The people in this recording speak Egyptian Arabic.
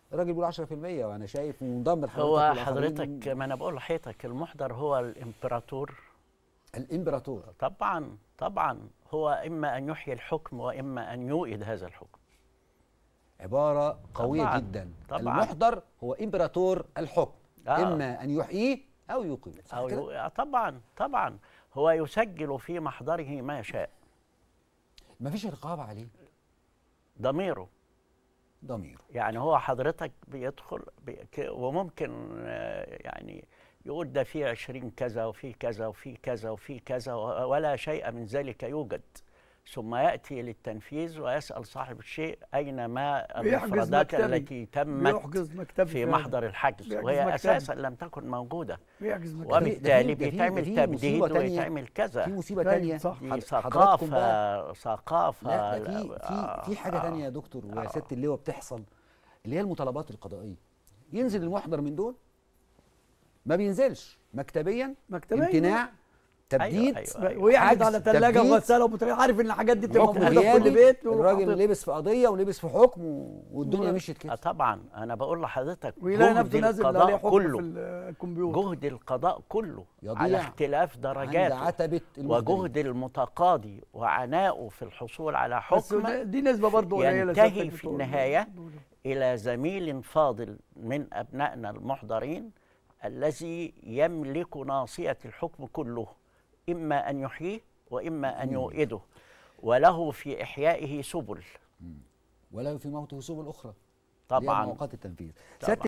الراجل بيقول 10% وانا شايف ومنضم لحضرتك هو والآخرين حضرتك ما انا بقول لحضرتك المحضر هو الامبراطور الامبراطور طبعا طبعا هو اما ان يحيي الحكم واما ان يوئد هذا الحكم عباره قويه طبعاً، جدا طبعاً. المحضر هو امبراطور الحكم آه. اما ان يحييه او يقيمه صح أو كده؟ يو... طبعا طبعا هو يسجل في محضره ما يشاء مفيش رقابه عليه ضميره ضميره يعني هو حضرتك بيدخل بي... ك- وممكن آه، يعني يقول ده في عشرين كذا وفي كذا وفي كذا وفي كذا و- ولا شيء من ذلك يوجد ثم يأتي للتنفيذ ويسأل صاحب الشيء أين ما بيحجز المفردات مكتبي. التي تمت بيحجز مكتبي في فعلاً. محضر الحجز بيحجز وهي مكتبي. أساسا لم تكن موجودة بيحجز مكتبي وبالتالي ده في- بيتعمل ده في تبديد مصيبة تانية. ويتعمل كذا في مصيبه أيوة، تانية صح. دي حض- حضراتكم بقى ثقافة ثقافة لا ده في آه، في في حاجه آه. تانية يا دكتور ويا سياده اللواء بتحصل اللي هي المطالبات القضائيه ينزل المحضر من دول ما بينزلش مكتبيا مكتبيا. امتناع تبديد أيوة، أيوة. ويحجز حجز، على ثلاجه تبديد. وغساله وبطريقه عارف ان الحاجات دي بتبقى حكم موجوده في كل غيابي بيت ويروح الراجل حاططها. لبس في قضيه ولبس في حكم و- والدنيا و- مشيت آه كده طبعا أنا بقول لحضرتك ويلاقي جهد نفسه نازل عليه القضاء حكم في كله الكمبيوتر جهد القضاء كله يضيع على اختلاف عند درجاته عتبه المحضرين. وجهد المتقاضي وعنائه في الحصول على بس حكم دي نسبه برضه قليله ينتهي سيادتك في بتقول. النهاية إلى زميل فاضل من أبنائنا المحضرين الذي يملك ناصية الحكم كله إما أن يحييه وإما أن يوئده وله في إحيائه سبل ولا في موته سبل اخرى اللي هي طبعا مؤقت التنفيذ طبعاً. سيادة